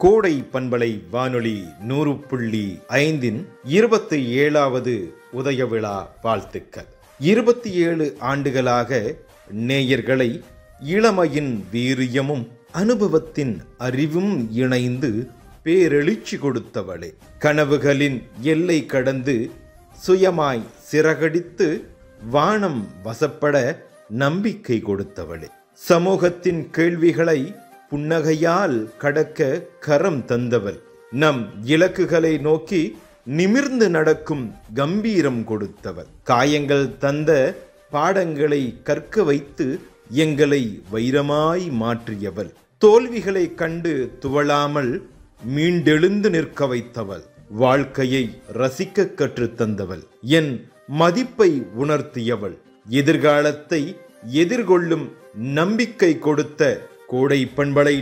கோடை பண்பலை வானொலி நூறு புள்ளி ஐந்தின் இருபத்தி ஏழாவது உதய விழா வாழ்த்துக்கள் இருபத்தி ஏழு ஆண்டுகளாக நேயர்களை இளமையின் வீரியமும் அனுபவத்தின் அறிவும் இணைந்து பேரெழுச்சி கொடுத்தவளே கனவுகளின் எல்லை கடந்து சுயமாய் சிறகடித்து வானம் வசப்பட நம்பிக்கை கொடுத்தவளே சமூகத்தின் கேள்விகளை புன்னகையால் கடக்க கரம் தந்தவள் நம் இலக்குகளை நோக்கி நிமிர்ந்து நடக்கும் கம்பீரம் கொடுத்தவள் காயங்கள் தந்த பாடங்களை கற்க வைத்து எங்களை வைரமாய் மாற்றியவள் தோல்விகளை கண்டு துவளாமல் மீண்டெழுந்து நிற்க வைத்தவள் வாழ்க்கையை ரசிக்க கற்றுத் தந்தவள் என் மதிப்பை உணர்த்தியவள் எதிர்காலத்தை எதிர்கொள்ளும் நம்பிக்கை கொடுத்த கோடை பண்பலை